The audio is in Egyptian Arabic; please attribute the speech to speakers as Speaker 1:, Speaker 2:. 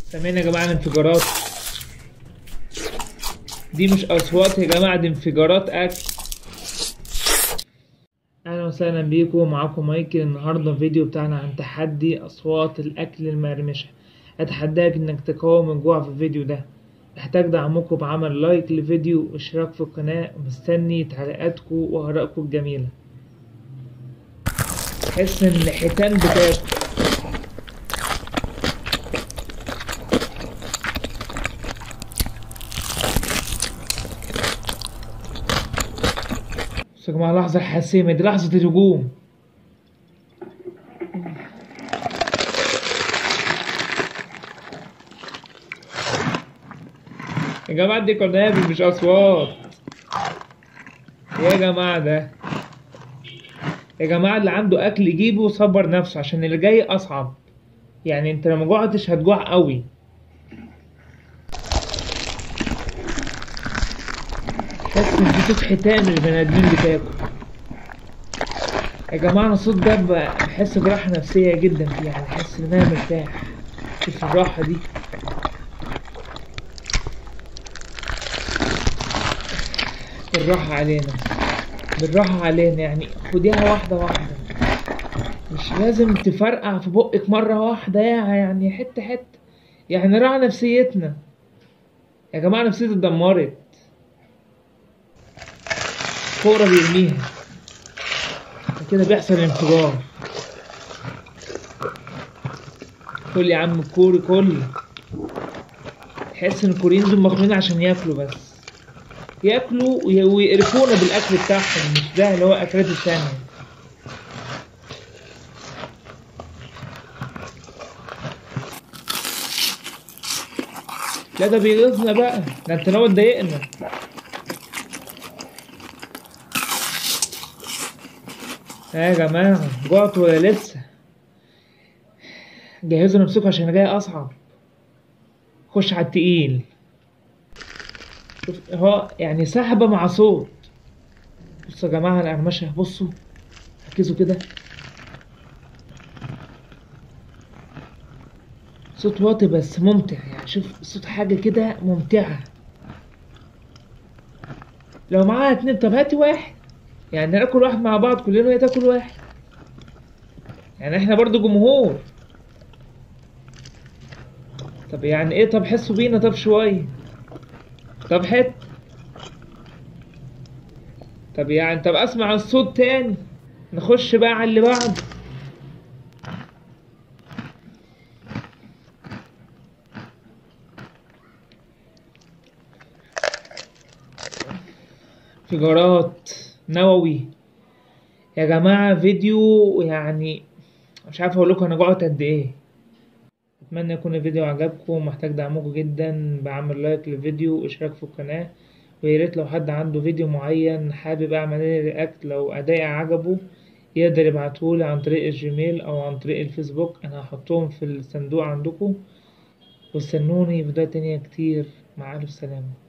Speaker 1: سامعين يا جماعة الانفجارات دي مش أصوات يا جماعة دي انفجارات أكل أهلا وسهلا بيكم معاكم مايكل النهاردة الفيديو بتاعنا عن تحدي أصوات الأكل المرمشة أتحداك إنك تقاوم الجوع في الفيديو ده محتاج دعمكم بعمل لايك للفيديو واشتراك في القناة ومستني تعليقاتكم وآرائكم الجميلة تحس إن الحيتان بتاكل بس يا جماعة لحظة حاسمة دي لحظة الهجوم يا جماعة دي قنابل مش أصوات يا جماعة ده يا جماعة اللي عنده أكل يجيبه وصبر نفسه عشان اللي جاي أصعب يعني أنت لما جوعتش هتجوع قوي تحس إن في صوت حيتان مش بني آدمين بتاكل يا جماعة أنا الصوت ده ب- بحس براحة نفسية جدا فيه يعني بحس إن أنا مرتاح شوف الراحة دي بالراحة علينا بالراحة علينا يعني خديها واحدة واحدة مش لازم تفرقع في بقك مرة واحدة يعني حتة حتة يعني راعي نفسيتنا يا جماعة نفسيتي اتدمرت كورة بيرميها كده بيحصل انفجار كل يا عم الكوري كل تحس ان الكوريين دول مخلوقين عشان ياكلوا بس ياكلوا وي- ويقرفونا بالاكل بتاعهم مش ده اللي هو اكلات التانية لا ده بيغيظنا بقى ده انت لو اتضايقنا ها يا جماعة جوعتوا ولا لسه جهزوا نفسكم عشان جاي أصعب خش على التقيل شوف هو يعني سحبة مع صوت بصوا يا جماعة القرمشة بصوا ركزوا كده صوت واطي بس ممتع يعني شوف صوت حاجة كده ممتعة لو معاها اتنين طب هاتي واحد يعني ناكل واحد مع بعض كلنا وهي تاكل واحد يعني احنا برضو جمهور طب يعني ايه طب حسوا بينا طب شوية طب حت طب يعني طب اسمع الصوت تاني نخش بقى على اللي بعده انفجارات نووي يا جماعة فيديو يعني مش عارف اقول لكم انا جوعت قد ايه اتمنى يكون الفيديو عجبكم محتاج دعمكم جدا بعمل لايك للفيديو واشتراك في القناة ويا ريت لو حد عنده فيديو معين حابب اعمل عليه رياكت لو ادائي عجبه يقدر يبعتهولي عن طريق الجيميل او عن طريق الفيسبوك انا هحطهم في الصندوق عندكم واستنوني فيديوهات تانية كتير مع الف سلامة